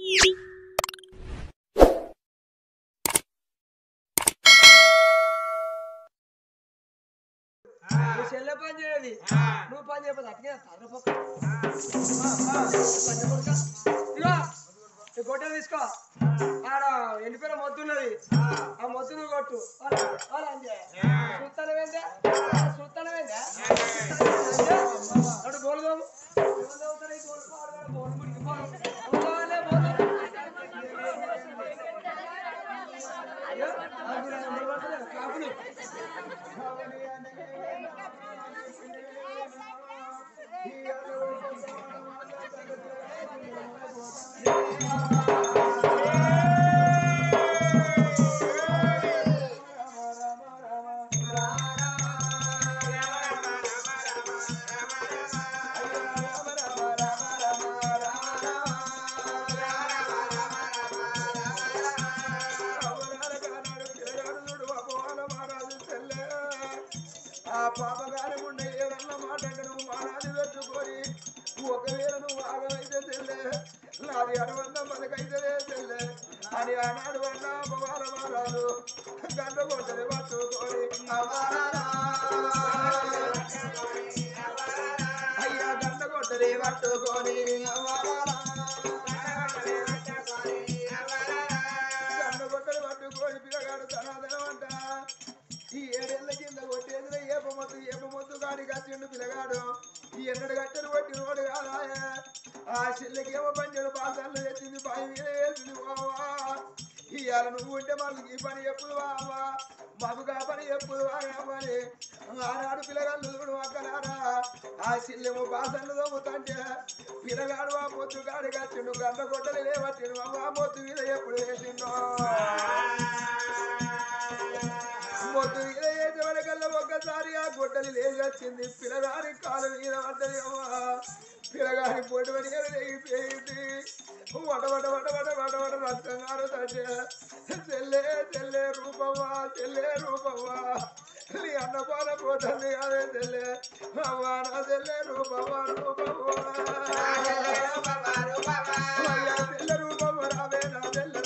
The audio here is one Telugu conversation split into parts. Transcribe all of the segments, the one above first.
నువ్వు చెల్లె పని చేయది నువ్వు పని చేయకపోతే అట్లే తరపక్క ఇగో ఈ గొడ్డలు తీసుకో ఆడ ఎండిపోయిన మొద్దు ఉన్నది ఆ మొద్దు నువ్వు కొట్టు సుత్తనం ఏంటే సుత్తనం ఏంటే అటు బోలు బాబు బోలు మురికి బోలు బోలు బోలు అయ్యో, కాపులు ఆ పాపగారి ఉండే ఏదన్నా మాట అంటే నువ్వు మానాది పెట్టుకొని ఒకవేళ నువ్వు ఆగమైతే తెల్లే నాది అరవంద మనకైతే తెల్లే అని ఆనాడు అన్న అపవాల మారాలు గంట కొట్టని పట్టుకొని అవ్వాలా. అయ్యా గంట కొట్టని పట్టుకొని అవ్వాలా. గంట కొట్టని పట్టుకొని పిల్లగాడు తనాదనం అంట ఈ ఏడేళ్ల కింద కొట్టేసిన ఏపమొద్దు ఏపమొద్దు గాడి కట్టిండు పిల్లగాడు ఈ ఎన్నడు కట్టను కొట్టి రోడ్డు కాదాయ ఆ చెల్లెకి ఏమో పంచాడు బాసాలు తెచ్చింది పై మీద వేసింది బావా ఇవాళ నువ్వు ఉంటే మాకు ఈ పని ఎప్పుడు బావా మాకు ఆ పని ఎప్పుడు పని ఆనాడు పిల్లగాళ్ళు చూడు అక్కడారా ఆ చెల్లెమో బాసన్లు తోముతుంటే పిల్లగాడు ఆ పొద్దు గాడి కట్టిండు గంట కొట్టలు లేవట్టిండు ఆ పొద్దు మీద ఎప్పుడు వేసిండో మొద్దు మీద వేసే వరకల్లా ఒక్కసారి ఆ గుడ్డలు లేచి వచ్చింది పిల్లగారి కాలు మీద పడ్డది అమ్మా పిల్లగారి పొడి పడి లేగిపోయింది వట వట వట వట వట వట రక్తం కారుతంటే చెల్లే చెల్లే రూపవ్వా చెల్లే రూపవ్వా నీ అన్నపాల పోతుంది అదే చెల్లే అవ్వా నా చెల్లే రూపవ్వా రూపవ్వా అయ్యా చెల్లె రూపవ్వ రావే నా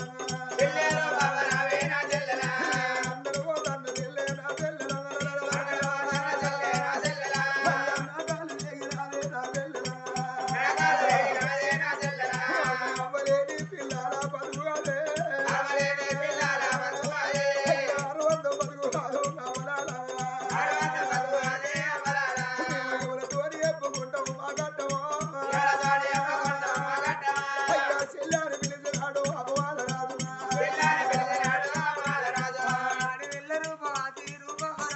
చెల్లె అందరూ పోతాండ్రు చెల్లె నా చెల్లె నా కాలు ఎగిరాలే నా చెల్లె అవ్వలేని పిల్లల బతుకులే ఆరు వంద బతుకులాలు నవలాలా ఎవరితోని చెప్పుకుంటాము మా గడ్డమా అయ్యా చెల్లారి పిలిచినాడు అపవాల రాజునా ఆడి వెళ్ళ రూపవాది రూపవరా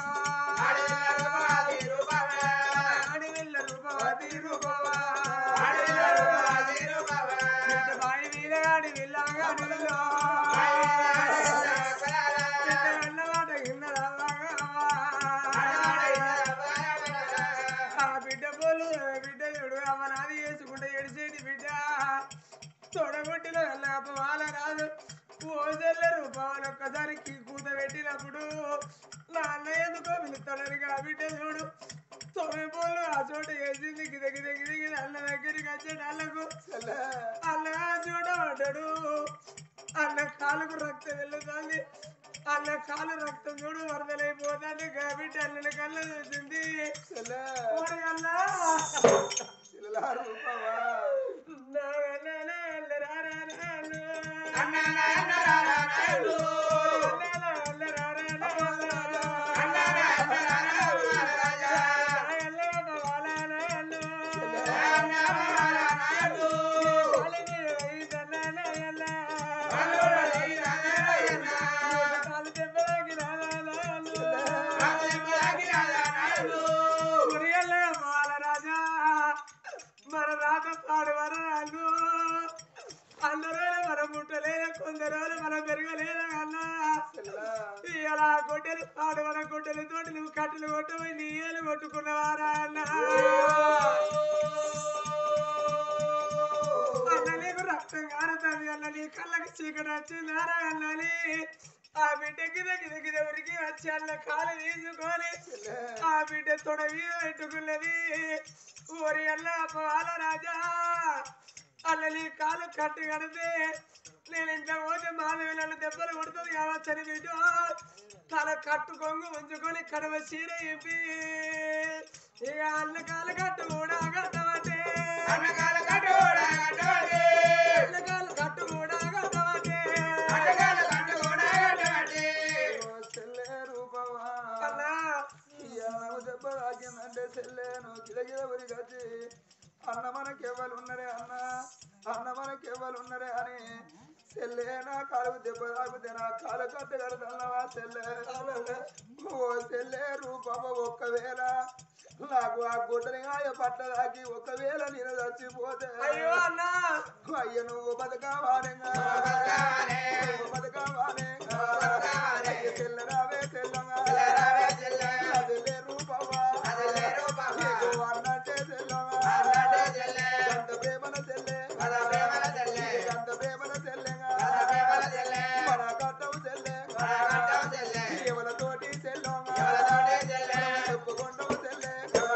ఆడి వెళ్ళ రూపవాది రూపవా చెట్టు బావి మీద ఆడి వెళ్ళాగా నిల్లో చెట్టు అన్నమాట కింద ఆ బిడ్డ పోలు బిడ్డ చూడు అమ్మ నాది చేసుకుంటే ఎడిసేటి బిడ్డ తొడగొట్టిలో వాళ్ళ రాదు పోజల్ల రూపాయలు ఒక్కసారి కూత పెట్టినప్పుడు నా అన్న ఎందుకో పిలుస్తాడని ఆ బిడ్డ చూడు తొమ్మిది పోలు ఆ చోట వేసింది గిద గిద గిద గిద అన్న దగ్గరికి వచ్చాడు అల్లకు అన్న చూడబడ్డాడు అన్న కాలుకు రక్తం వెళ్ళుతుంది అన్న కాలు రక్తం చూడు వరదలైపోతాను కాబట్టి అన్న కళ్ళ చూసింది ఓరి అన్నా పిల్లల రూపమా నా అన్న అల్ల రా రా రా రా. అన్న అన్న రా రా రా రా. మన రాత పాడు వరాలు అందరూ మన ముట్టలేదు కొందరు మన పెరగలేదు అన్నా ఇలా గొడ్డలు పాడు మన గొడ్డలు తోటి నువ్వు కట్టెలు కొట్టమని నీ ఏలు కొట్టుకున్నవారా అన్న అన్న నీకు రక్తం కారుతుంది అన్న నీ కళ్ళకి చీకటి వచ్చిందారా అన్నని ఆ బిడ్డ గిద గిద గిద ఉరికి వచ్చి అన్న కాలు తీసుకొని ఆ బిడ్డ తొడ మీద పెట్టుకున్నది ఓరి అన్న పాల రాజా అల్ల నీ కాలు కట్టు కడితే నేను ఇంట్లో పోతే మాధవి నన్ను దెబ్బలు కొడుతుంది కావచ్చని బిడ్డ తల కట్టు కొంగు ఉంచుకొని కడవ చీర ఇప్పి ఇక అన్న కాలు కట్టు కూడా కట్టవటే అన్నగాల కట్టోడా కట్టవటే అన్న కాలు కట్టు కూడా కట్టవటే అన్నగాల కట్టోడా కట్టవటే ఓ చెల్లే రూపమా అన్నా ఇయ్యాలకు దెబ్బ తాకిందంటే చెల్లేను గిలగిల ఉరిగచ్చి అన్న మనకెవ్వలు ఉన్నరే అన్న అన్న మనకెవ్వలు ఉన్నరే అని చెల్లే నా కాలుకు దెబ్బ తాకితే నా కాలు కట్ట కడతావా చెల్లే ఓ చెల్లే రూపమ ఒక్కవేళ నాకు ఆ గుడ్డని ఆయ పట్ట తాకి ఒకవేళ నేను చచ్చిపోతే అయ్యో అన్నా అయ్య నువ్వు బతకావానేగా నువ్వు బతకావానేగా అయ్య చెల్లరావే చెల్లగా అదిలే రూపమా నీకు అన్నంటే చెల్లగా గంత ప్రేమన చెల్లె గంత ప్రేమన చెల్లెగా మన కట్టం చెల్లె ఎవలతోటి చెల్లగా చెప్పుకుంటావు చెల్లె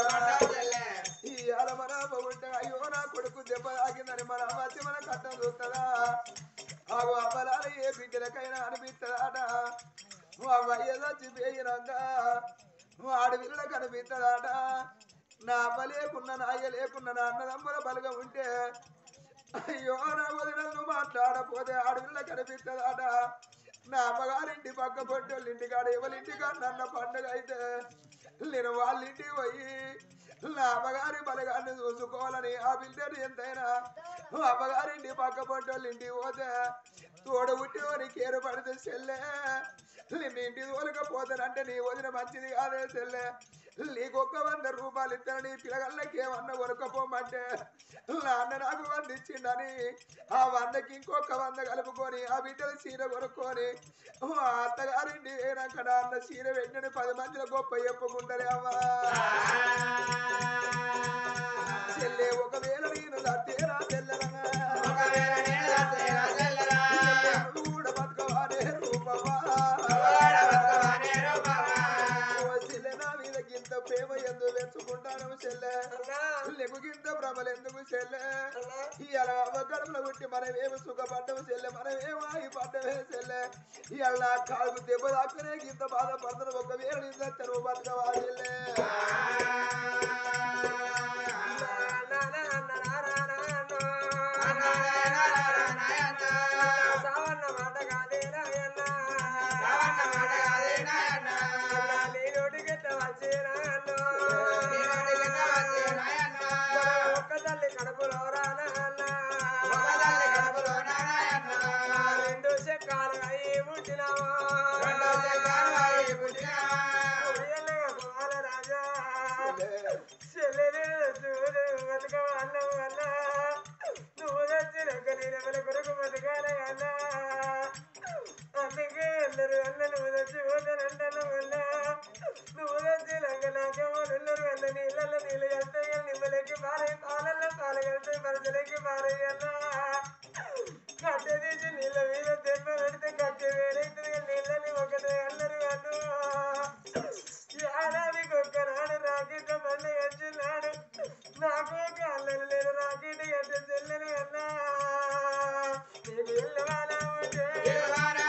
ఈ అలమన ఉంటే అయ్యో నా కొడుకు దెబ్బ తాకిందని మన వచ్చి మన కట్టం చూస్తుందా ఆగు అవ్వలాలి ఏ బిడ్డలకైనా అనిపిస్తుందాట అయ్య చచ్చిపోయినాక వాడి పిల్లలకు అనిపిస్తుందాట నా అమ్మ లేకున్నా నా అయ్య లేకున్నా నా అన్నదమ్ముల బలగం ఉంటే అయ్యో నా వదినలు మాట్లాడపోతే ఆడపిల్ల కనిపిస్తుందాట నా అమ్మగారింటి పక్క పొట్టోళ్ళ ఇంటికాడ ఎవరింటికాడ నన్న పండుగ అయితే నేను వాళ్ళ ఇంటికి పోయి నా అమ్మగారి బలగాన్ని చూసుకోవాలని ఆ బిడ్డని ఎంతైనా మా అమ్మగారింటి పక్క పొట్టోళ్ళ ఇంటికి పోతే తోడ ఉట్టి కేరు పడితే చెల్లె నిన్ను ఇంటి తోలకపోతానంటే నీ వదిన మంచిది కాదే చెల్లె నీకు ఒక్క వంద రూపాయలు ఇస్తాను నీ పిల్లగాళ్ళకి ఏమన్నా కొనుక్కపోమంటే నాన్న నాకు వంద ఇచ్చిండని ఆ వందకి ఇంకొక వంద కలుపుకొని ఆ బిడ్డలు చీర కొనుక్కొని మా అత్తగారింటి పోయినాక నాన్న చీర పెట్టిన పది మందిలో గొప్ప చెప్పుకుంటారే అమ్మా చెల్లె ఒకవేళ నేను సత్యేరా చెల్లెలగా నువ్వు కూడా బతకవానే రూపమా ఓ చెల్లె నా మీద గింత ప్రేమ ఎందుకు పెంచుకుంటాను చెల్లె అన్నా నీకు గింత భ్రమలు ఎందుకు చెల్లె అన్నా ఇవాళ అవ్వగడములు పుట్టి మనమేమి సుఖపడ్డము చెల్లె మనమేమో ఆగి పడ్డమే చెల్లె ఇవాళ నా కాలుకు దెబ్బ దాక్కునే గింత బాధపడుతున్న ఒకవేళ నింద తెరువు బతకవా చెల్లె సావన్న మాట కాదే రాయన్న ఒక్క తల్లి కడుపులో రానన్న రెండు చెక్కాలు అయి పుట్టినావా కుమార రాజా చెల్లెలు చూడు బతుకవల్ల వల్ల నువ్వు తెచ్చినాక నేను ఎవరి కొరకు బతకాల వల్ల అందుకే అందరు వల్ల నువ్వు తెచ్చిపోతానంటాను వల్ల నువ్వు తెచ్చినాక నాకెవరు వల్ల నీళ్ళల్లో నీళ్ళు కలిస్తే నిమ్మలకి పారే పాలల్లో పాలు కలిస్తే పరచలకి పారేయల్ల కట్టె తీసి నీళ్ళ మీద దెబ్బ పెడితే కట్టె వేరైతుంది నీళ్ళని ఒకటే అల్లరు అన్ను ఏడాదికి ఒక్కనాడు రాకెట్ పండుగ వచ్చినాడు నాకు ఒక అల్లరి లేదు రాకెట్ అంటే చెల్లని అన్నా నీకు ఇల్లు వాన ఉంటే ఇల్లు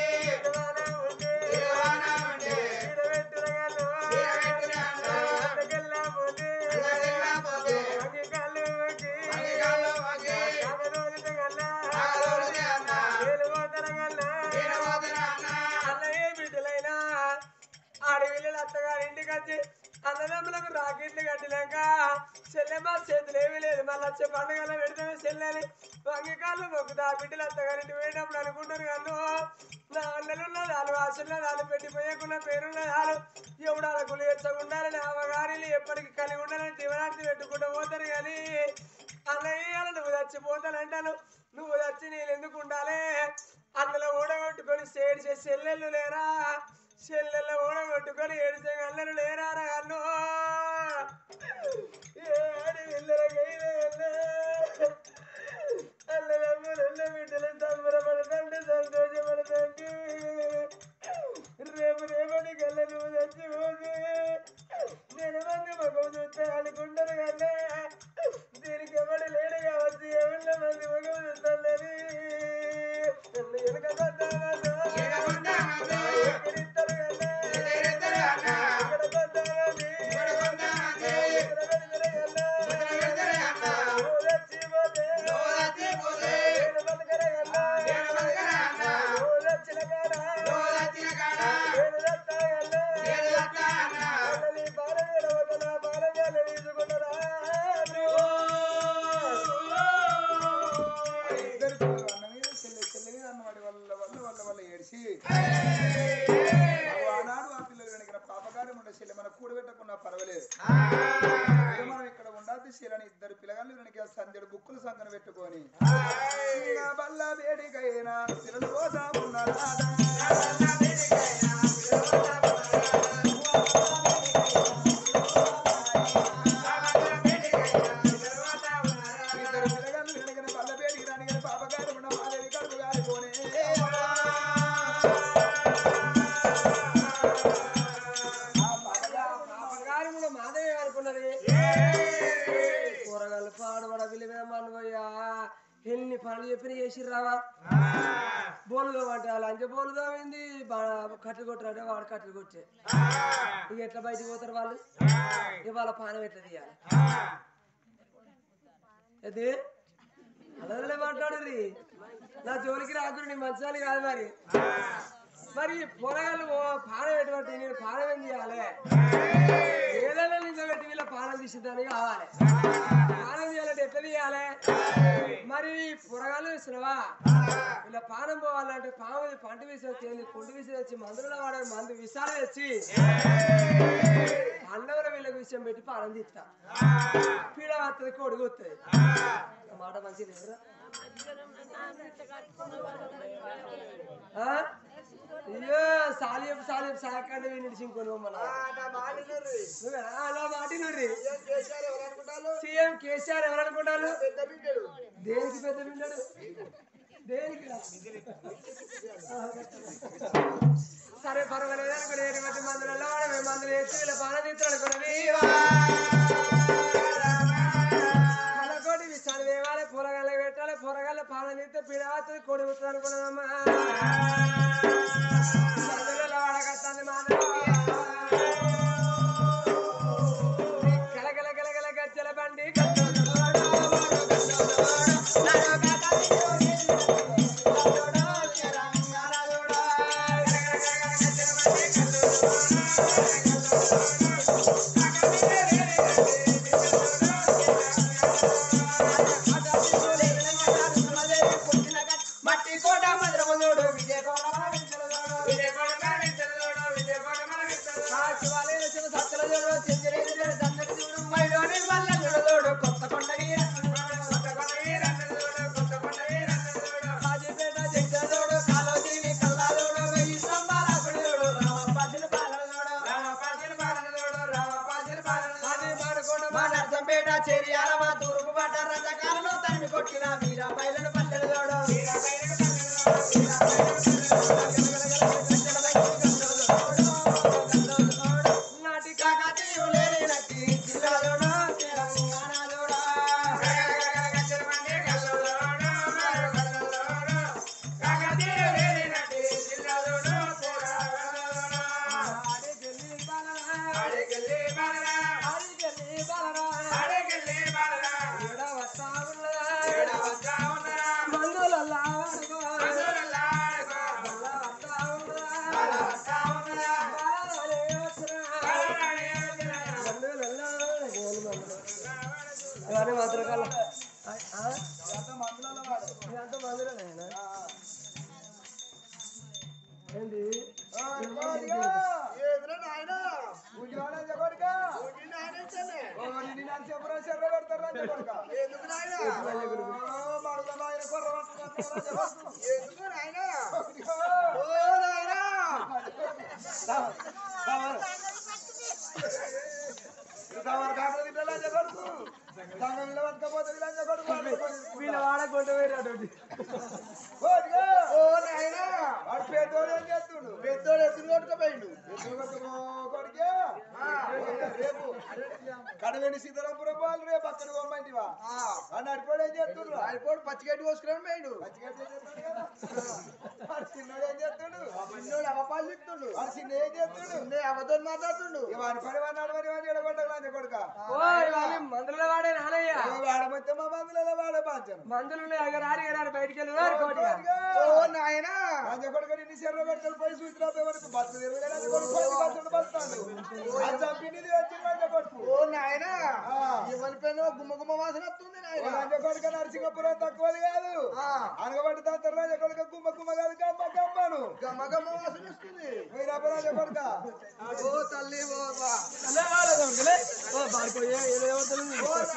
వాన ఉంటే ఈడబెట్టురగాలు అంతకెళ్ళా పోతే అంగి కళ్ళు వచ్చి కాగదోలితే కల్లా ఏలు పోతరగల్లా అన్నయ్య బిడ్డలైనా ఆడవిల్లలు అత్తగారి ఇంటికి వచ్చి అన్నదమ్ములకు రాకెట్లు కట్టినాక చెల్లెమ్మ చేతులు ఏమీ లేదు మళ్ళీ వచ్చే పండుగలో పెడితే చెల్లెని వంగికాళ్ళు మొక్కుతా బిడ్డలు అత్తగారింటి పోయినప్పుడు అనుకుంటారు కన్ను నా అన్నలున్న నాలుగు ఆశల్లో నాలుగు పెట్టిపోయకున్న పేరున్న నాలు ఎవడాల గులి ఎచ్చగుండాలని అవగారిని ఎప్పటికీ కలిగి ఉండాలని జీవనార్థి పెట్టుకుంటూ పోతారు కానీ అన్నయ్య నువ్వు చచ్చిపోతానంటాను నువ్వు చచ్చి నేను ఎందుకు ఉండాలి అందులో ఊడగొట్టుకొని సేడిచే చెల్లెళ్ళు లేరా చెల్లెళ్ళ ఊడగొట్టుకొని ఏడిచే అల్లలు లేరా రా అన్ను ఏడి పిల్లలకైనా అల్లదమ్ములు బిడ్డలు సంబరపడతంటే సంతోషపడతండి రేపు రేపటి కల్లా నువ్వు చచ్చిపోతే నేను మంది మగం చూస్తే అనుకుంటారు కదా దీనికి ఎవడు లేడు కావచ్చు ఎవరి మంది మగం అన్న మీద చెల్లె చెల్లె మీద అన్న వాడి వల్ల వల్ల వల్ల వల్ల ఏడిసి ఆనాడు ఆ పిల్లలు వెనకిన పాపకార్యం ఉండే చెల్లె మన కూడబెట్టకున్నా పర్వాలేదు ఇక మనం ఇక్కడ ఉండాల్సి శీలని ఇద్దరు పిల్లగాళ్ళు వెనక సందెడు బుక్కులు సంకన పెట్టుకొని ఇంకా బల్ల వేడికైనా పిల్లలు పోతా ఉన్నారా ఇద్దరు పిల్లగాళ్ళు వెనకన బల్ల వేడికి రానికన పాపకార్యం ఉన్న మాదేవి కడుపు కాలిపోనే ఆ పాపకార్యం పాపగారు కూడా మాధవి అనుకున్నది కూరగాయలు పాడుబడ విలువేమనువయ్యా ఎన్ని పనులు చెప్పిన చేసి రావా బోలుదో అంటే ఆ లంచ బోలుదో అయింది కట్టెలు కొట్టారంటే వాడు కట్టెలు కొట్టే ఇక ఎట్లా బయటికి పోతారు వాళ్ళు ఇక వాళ్ళ పానం ఎట్లా తీయాలి అది అలా మాట్లాడు నా జోలికి రాకుడు నీ మంచాలి కాదు మరి మరి పొరగాళ్ళు పానం ఎటువంటి నేను పానం ఏం చేయాలి ఏదైనా నిజబెట్టి వీళ్ళ పానం తీసేదానికి కావాలి పానం చేయాలంటే ఎట్లా తీయాలి మరి పొరగాళ్ళు ఇస్తున్నావా వీళ్ళ పానం పోవాలంటే పాము పంట విసి వచ్చి కుంటు విసి వచ్చి మందులో వాడే మందు విషాలు తెచ్చి అన్నవర వీళ్ళకి విషయం పెట్టి పానం తీస్తా పీడ వస్తుంది కొడుకు వస్తుంది మాట మంచి లేదురా ఆ? అయ్యో సాలియపు సాలియపు సాకండి వినిడిచి ఇంకొని నువ్వేనా అలా మాటినర్రి సీఎం కేసీఆర్ ఎవరు అనుకుంటారు దేనికి పెద్ద బిడ్డడు దేనికి సరే పర్వాలేదు అనుకుని ఎటువంటి మందులలో వాడమే మందులు వేసి వీళ్ళ పాన తీర్థాలు అనుకున్నది కలకోటి విషయాలు వేయాలి పొరగాల పెట్టాలి పొరగాల పాన తీస్తే పిడాతుంది కొడి అవుతుంది అనుకున్నామమ్మా మందులలో వాడగత్తాంది మాధవి గలగల గలగల గజ్జల బండి మట్టి కోట మధురముడు విజయకోట శివాలయం శివ సత్యల జోడు చెంచరి సందడి చూడు మైలోని వల్ల చూడదోడు కొత్త కొండగి కాజీపేట జంగ చూడు కాలోజీవి కల్లాదోడు వెయ్యి స్తంభాల గుడియోడు రామపాజుల పాలనోడు అది మాడుకోట మా నర్సంపేట చేరియాల మా తూర్పు పడ్డ రజకాలను తరిమి కొట్టిన వీర బయలను పల్లెలు తోడు నాటి కాకతీయులు లేని నట్టి జిల్లాలోడు తెలంగాణలోడా ఆడికెళ్ళి బాలరా ఆడికెళ్ళి బాలరా ఏడ వస్తా ఉన్నదా మందులల్లా వాడుకో మళ్ళా వస్తా ఉన్నదా బాలలే వచ్చురా మందులల్లా గోలు మందులు ఇవన్నీ మంత్రకాల ఇదంతా మందులేనా ఏంటి వీళ్ళ వాడకుండా పోయినాడు పెద్దోడు ఎత్తులు కొట్టుకుపోయిండు రేపు కడవేని సీతారాంపురం వాళ్ళు రేపు అక్కడ పొమ్మంటివా అని అడిపోడు ఏం చేస్తుండ్రు అడిపోడు పచ్చిగడ్డి కోసుకుని పోయిండు చిన్నోడు ఏం చేస్తుండు చిన్నోడు అవపాలు ఇస్తుండు వాడు చిన్న ఏం చేస్తుండు అబద్ధం మాట్లాడుతుండు ఇక వాడి పని వాడిని నడవని వాడిని ఎడగొట్టకు లంచ కొడుక ఓయ్ వాళ్ళు మందుల వాడే నానయ్య వాడమైతే మా మందులలో వాడే బాధ్యను మందులు ఉన్నాయి అగ రారి రారి బయటికి వెళ్ళి రారి కోటిగా ఓ నాయనా లంచ కొడుక నిన్ను చెర్ర పెట్టుకొని పోయి చూసినా వరకు బతుకు తిరగలే లంచ కొడుకు పోయి బతుకుడు బతాడు అది చంపింది వచ్చి లంచ కొడుకు ఓ నాయనా ఆ. ఎవరి పైన గుమ్మ గుమ్మ వాసన వస్తుంది ఓ నాయనా లంచ కొడుక నరసింగపురం తక్కువది కాదు ఆ. అనగబట్టి తాత లంచ కొడుక గుమ్మ గుమ్మ కాదు గమ్మ గమ్మను గమ్మ గమ్మ వాసన వస్తుంది మీరు లంచ కొడుక ఓ తల్లి ఓ బా. అలా వాళ్ళ దొరకలే ఓ బాడుకోయే ఏదో ఏమవుతుంది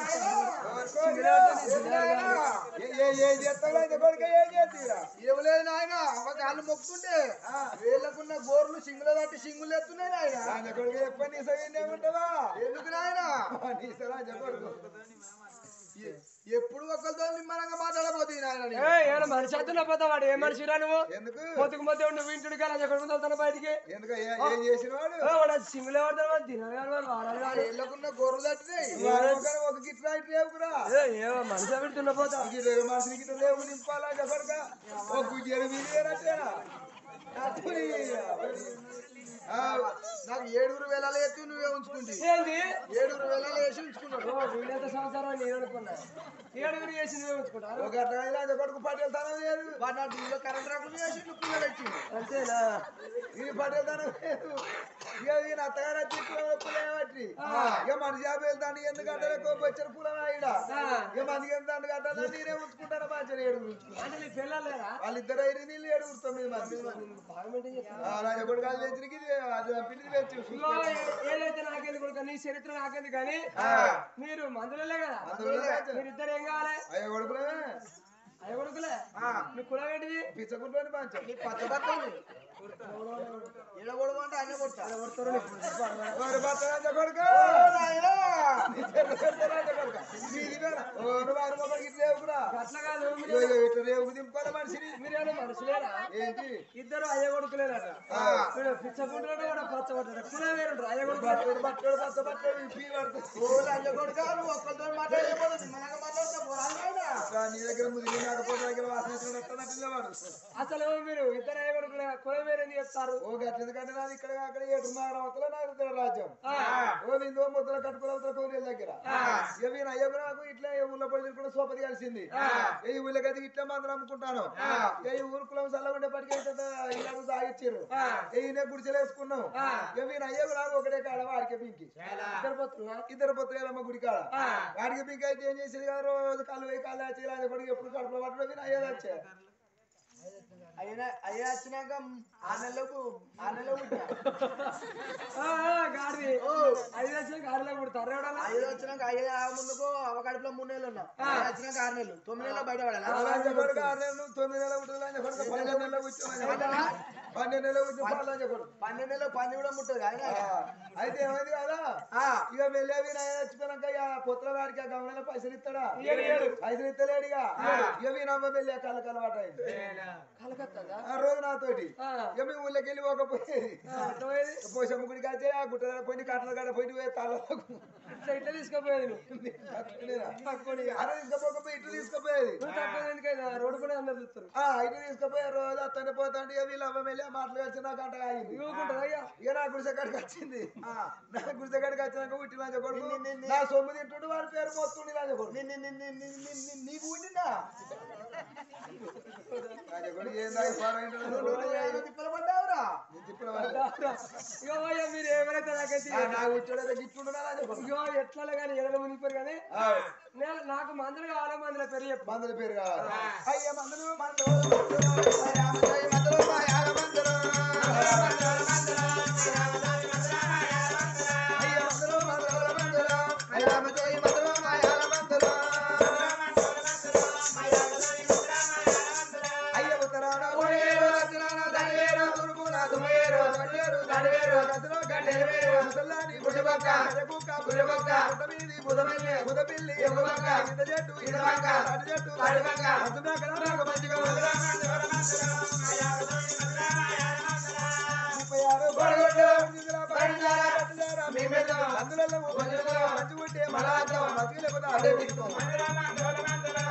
ఏం చేస్తావు లంచ కొడుక ఏం చేస్తారా ఏం లేదు నాయన అవ్వ కాళ్ళు మొక్కుతుంటే వేళ్ళకున్న గోర్లు సింగులు తట్టి సింగులు ఎత్తున్నాయి నాయన లంచ కొడుక ఎప్పుడు నీ సగం ఏముంటావా ఎందుకు నాయన నీ లంచ కొడుకు ఎప్పుడు ఒకరితో నిమ్మరంగా మాట్లాడబోతుంది నాయన నేను. ఏ ఏమైనా మనిషి అవుతున్నా పోతా వాడు ఏ మనిషిరా నువ్వు ఎందుకు మొత్తుకు మొత్తం ఉండు వింటుడు కానీ అక్కడ వెళ్తాను బయటికి ఎందుకు ఏ- ఏం చేసిన వాడు ఓ, వాడు సింగిల్ ఎవరితో వాడు తినాలి కానీ వాడు వాడాలి ఆ కానీ. వేళ్ళకున్న గోర్లు తట్టినాయి వాడు ఒకరు ఒక గిట్ల ఇటు లేవుకురా ఏ, ఏమో మనిషి పెడుతున్నా పోతా ఇది మనిషిని గిట్ల లేవు నింపాలా చెప్పడుక ఓ గుజ్జలు మీరేనట్టేనా నాకు ఏడుగురు వేలాలు ఎత్తి నువ్వే ఉంచుకుంది ఏంది ఏడుగురు వేలాలు వేసి ఉంచుకున్నాడు ఓ వీళ్ళంత సంవత్సరం నేను అనుకున్నా ఏడుగురు చేసి నువ్వే ఉంచుకుంటారు ఒక అట్లా కొడుకు పటేల్ తనం లేదు వాడు నా టీవీలో కరెంట్ రాకుండా చేసి నువ్వు పుల్ల పెట్టిండు అంతేనా ఈ పటేల్ తనం లేదు ఇక ఈయన అత్తగారు వచ్చి పులేబట్టి ఇక మన జాబ్ వెళ్తాను ఎందుకంటే ఎక్కువ వచ్చిన పులం ఈడ ఇక మనకి ఎంత కట్టాలని నేనే ఉంచుకుంటాను మంచిగా ఏడుగురు ఉంచుకుంటాను అంటే నీ పిల్లలు లేరా వాళ్ళిద్దరు ఐదు నీళ్ళు ఏడుగురు తొమ్మిది మంది బాగా మెయింటైన్ చేస్తున్నా. ఆ, రాజా కొడుకు వాళ్ళు తెచ్చినకి ఇది అది పిల్లి తెచ్చి ఇదిగో, ఏ- ఏదైతే నాకేంది కొడుకు నీ చరిత్ర నాకేంది కానీ మీరు మందులలే కదా మందులలే. మీరిద్దరు ఏం కావాలి అయ్యో కొడుకులే అయ్య కొడుకులే మీ కులం ఏంటిది పిచ్చకుంటోని పంచం నీ పచ్చ బట్టలు ఇలా కొడమంటే ఆయన కొడతా ఓరి భర్త రాజా కొడుకు నాయనా నీ చెడ్డ చెడ్డ రాజా కొడుకు. నీది వేళ. ఓరి వారి మొక్కడికి ఇట్లా లేవుకురా. అట్లా కాదు మీరు- ఇగో ఇగో ఇట్లా రేవుకు దింపాలి మనిషిని మీరేమో మనుషులేనా ఏంటి ఇద్దరు అయ్య కొడుకులేనట వీడు పిచ్చకుంటున్నాడు కూడా పచ్చబడ్డాడు కులం వేరు అయ్య కొడుకు బట్టలు బట్టలు బట్ట బట్టలు ఇప్పి పడుతుంది ఓ లంజ కొడుక నువ్వు ఒక్కరితో మాట్లాడకపోతే నిమ్మలంగా మాట్లాడతా పోరాదు నాయనా ఆ, నీ దగ్గర ముదిరి కాకపోతే దగ్గర వాసన వచ్చినట్టు వాడు అసలు మీరు ఇద్దరు అయ్య కొడుకులే కులం వేరేంది చెప్తారు ఓ గట్ల ఎందుకంటే నాది ఇక్కడ అక్కడ ఏడు అవతల నాకు ఇక్కడ రాజ్యం ఆ. ఓ నిందో ముద్దల కట్టుకుని అవతల కోరేల దగ్గర ఇక వీణ అయ్యకు నాకు ఇట్లా ఈ ఊళ్ళో పడి కూడా సోపతి కలిసింది ఈ ఊళ్ళో గది ఇట్లా మందులు అమ్ముకుంటాను ఇక ఈ ఊరు కులం చల్లగుండే పట్టుకెళ్తే ఇలాగ సాగిచ్చారు ఈయన గుడిసెలు వేసుకున్నాం ఇక వీణ అయ్యకు నాకు ఒకటే కాడ వాడికి పింకి ఇద్దరు పోతున్నా ఇద్దరు పొత్తులమ్మ గుడి కాడ వాడికి పింకి అయితే ఏం చేసేది కదా రోజు కాళ్ళు పోయి కాళ్ళు వచ్చి ఇలా కొడుకు ఎప్పుడు కడుపులో పట్టడం వీణ అయ్యేది వచ్చే అయినా అయ్యా వచ్చినాక ఆ నెలకు ఆ నెల గాడి ఐదు లక్షలు గాడిలో పుడతారు ఎవడన్నా ఐదు వచ్చినాక అయ్యా ఆ ముందుకు అవ కడుపులో మూడు నెలలు ఉన్నా అయ్యా వచ్చినాక ఆరు నెలలు తొమ్మిది నెలలు బయట పడాలా లంచ కొడుకు ఆరు నెలలు తొమ్మిది నెలలు ఉంటుంది లంచ కొడుకు పన్నెండు నెలలు కూర్చోమని పన్నెండు నెలలు కూర్చో లంచ కొడుకు పన్నెండు నెలలు పంది కూడా ముట్టదు ఆయన ఆ, అయితే ఏమైంది కదా ఇక వెళ్ళేవి నాయన చచ్చిపోయినాక ఇక పుత్ర వాడికి ఆ గమనంలో పైసలు ఇస్తాడా ఇయ్యడు, ఇయ్యడు. పైసలు ఇస్తలేడు ఇక ఇక వీనమ్మ వెళ్ళి కళ్ళకి అలవాటు అయింది కలకత్తాదా ఆ రోజు నాతోటి ఆ. ఇక మీ ఊళ్ళోకి వెళ్ళి పోకపోయేది అర్థమైంది పోషమ్మ గుడికి వచ్చి ఆ గుట్ట దగ్గర పోయి కట్టల కాడ పోయి పోయి తలకు ఇట్లా ఇట్లా తీసుకుపోయేది నువ్వు తక్కువ అరే తీసుకపోకపోయి ఇటు తీసుకుపోయేది నువ్వు తక్కువ ఎందుకైనా రోడ్డు కూడా అందరు చూస్తారు ఆ ఇటు తీసుకుపోయి రోజు అత్తనే పోతాండి ఇక వీళ్ళ అమ్మ వెళ్ళి ఆ మాటలు కలిసి నాకు అంట అయింది ఇవ్వకుంటారా అయ్యా ఇక నా గుడిసె కాడికి వచ్చింది నా గుడిసె కాడికి వచ్చినాక ఉట్టి లాంచ కొడుకు నా సొమ్ము తింటుండు వాడి పేరు మొత్తుండి లాంచ కొడుకు నీకు ఉండిందా లాంచ కొడుకు ఏందా ఈ పాడు ఏంటో తిప్పలు పడ్డావురా నేను తిప్పల వాడిని. ఇగో అయ్యా మీరు ఏమైతే నాకైతే ఆ, నా కూర్చోడైతే గిట్టుండు నా లాంచ కొడుకు ఇగో ఎట్లా కానీ ఎడల మునిగిపోరు కానీ ఆ, నేను నాకు మందులు కావాలా మందుల పేరు చెప్పు మందుల పేరు కావాలి అయ్య మందులు మందులు మందులు రామజయ మందులు మాయాల మందులు అయ్య మందులు మందులు మందులు అయ్య రామజయ మందులు మాయాల మందులు అయ్య ఉత్తరాన ఉయ్యేరు, దక్షిణాన దడివేరు, తూర్పున దుమ్మేరు, దొడ్డేరు, దడివేరు, దక్షిణం గడ్డేరు, ముసలాని బుడిబక్క, ఎరకుక్క బుడిబక్క, బుట్టమీది బుధమల్లె, బుధపిల్లి ఎగుబక్క, ఇద చెట్టు ఇడబక్క, అటు చెట్టు అడిబక్క, అద్దునాక నాకు మంచిగా ఉందిరా. ముప్పై ఆరు గొడగొడ్డు, ఇందులో పడినార, పట్టినార, మేమేద్దాం, అందులలో ఉపజీవితం, మంచి ఉంటే మలాద్దాం, మతికి లేకపోతే అదే విడిపోం.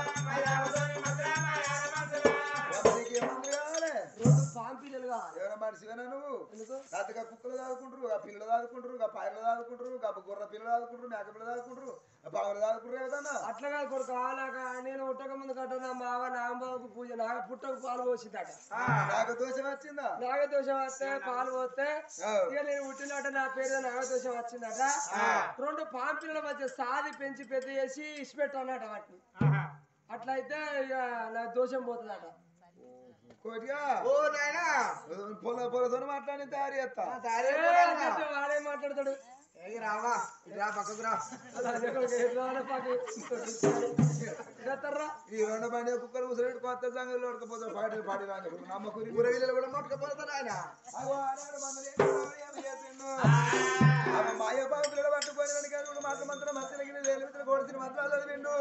ఎవరికి ఏమంది కావాలి? రెండు పాంపీలు కావాలి ఎవరో మరి మనిషివేనా నువ్వు ఎందుకు రాత్రిగా కుక్కలు దాదుకుంటారు ఆ పిల్లలు దాదుకుంటారు ఆ పాయలు దాదుకుంటారు ఆ గుర్ర పిల్లలు దాదుకుంటారు మేక పిల్లలు దాదుకుంటారు ఆ పావులు దాదుకుంటారు ఏదన్నా అట్లా కాదు కొడుకు నాకు నేను పుట్టక ముందు కట్ట నా మావ నాగబాబుకు పూజ నాగ పుట్టకు పాలు పోసిందట నాకు దోషం వచ్చిందా నాగదోషం వస్తే పాలు పోస్తే ఆ. ఇక నేను పుట్టినట్టు నా పేరు నాగదోషం వచ్చిందట రెండు పాంపిల్ల మధ్య సాది పెంచి పెద్ద చేసి ఇచ్చిపెట్టు అన్నట వాటిని అట్లయితే ఇక నా దోషం పోతుందట కోటిగా ఓ నాయనా పొల పొలతో మాట్లాడి తయారు చేస్తా సరే ఏ, అదేంటి వాడే మాట్లాడతాడు ఏ రావా ఇటు రా పక్కకు రా అలా ఎక్కడికి ఎట్లా వాడే పాకి ఎత్తర్రా. ఈ రెండు బండి కుక్కలు ముసలి కొత్త సంగతిలో ఉడకపోతారు పాటలు పాడి రాని నమ్మకూరి ఊరగిల్లలు కూడా మట్టుకపోతారు ఆయన అగో ఆనాడు మందులు ఏం కావాలి, ఏమి చేసిండు? ఆమె మాయ బాబులు పట్టుకొని వెనక రెండు మాటలు మంత్రం మధ్యలో గిన్నె వేలు విత్తలు కొడుతున్న మంత్రాలు చదివిండు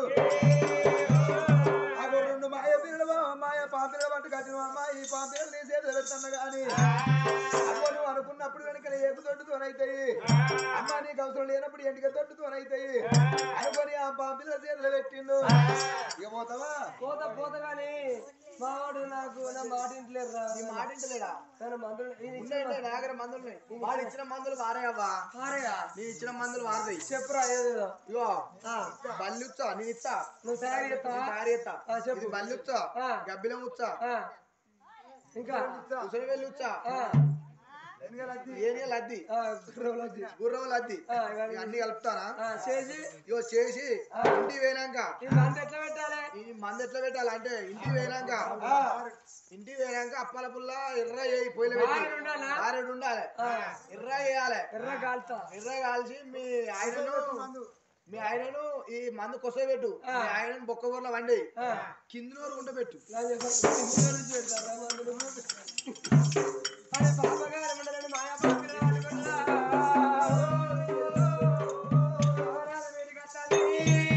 అగో రెండు మాయ పిల్లలు మాయ పాపిల్లలు పట్టు కట్టిన అమ్మాయి ఈ పాపిల్లలు నీ చేతులు పెడుతున్నా గాని అగో నువ్వు అనుకున్నప్పుడు వెనక ఏపు తొట్టు తోనైతాయి అమ్మ నీకు అవసరం లేనప్పుడు ఎంటిక తొట్టు తోనైతాయి అనుకొని ఆ పాపిల్లల చేతులు పెట్టిండు ఇక పోతావా పోత పోత కానీ మావాడు నాకు నా మాట ఇంట్లేరు రా నీ మాట ఇంటలేడా కానీ మందులు ఈయన ఇచ్చిన ఉన్నాయి ఉన్నాయి, నా దగ్గర మందులు ఉన్నాయి వాడు ఇచ్చిన మందులు వారేయవ్వా పారేయా నేను ఇచ్చిన మందులు వారది చెప్పురా ఏదేదో ఇగో ఆ, బల్లి ఉచ్చా నేను ఇస్తా నువ్వు తయారు చేస్తావా తయారు చేస్తా ఆ, చెప్పు. ఇది బల్లి ఉచ్చా ఆ. గబ్బిలం ఉచ్చా ఆ, ఇంకా ఉసరి వెళ్ళి ఉచ్చా ఆ, ఏరియా లద్ది ఆ, గుర్రంలోకి. గుర్రం లద్ది ఆ, ఇవన్నీ. ఇవి అన్ని కలుపుతానా ఆ, చేసి ఇగో చేసి ఇంటికి పోయినాక ఈ మంది ఎట్లా పెట్టాలి ఈ మంది ఎట్లా పెట్టాలి అంటే ఇంటికి పోయినాక ఇంటికి పోయినాక అప్పల పుల్ల ఎర్ర చేయి పొయ్యిలో పెట్టి ఆరేడు ఉండాలా? ఆరేడు ఉండాలి ఎర్ర చేయాలి ఎర్ర కాలుతా ఎర్ర కాల్చి మీ ఆయనను మీ ఆయనను ఈ మందు కొసబెట్టు మీ ఆయనను బొక్క ఊర్లో వండి కింద నోరు ఉంట పెట్టు అరే బాబా గారు ఏమంటారండి మాయా పాపిల్ల పట్టుకుంటారా? ఎవరాలు వేడి కట్టాలి?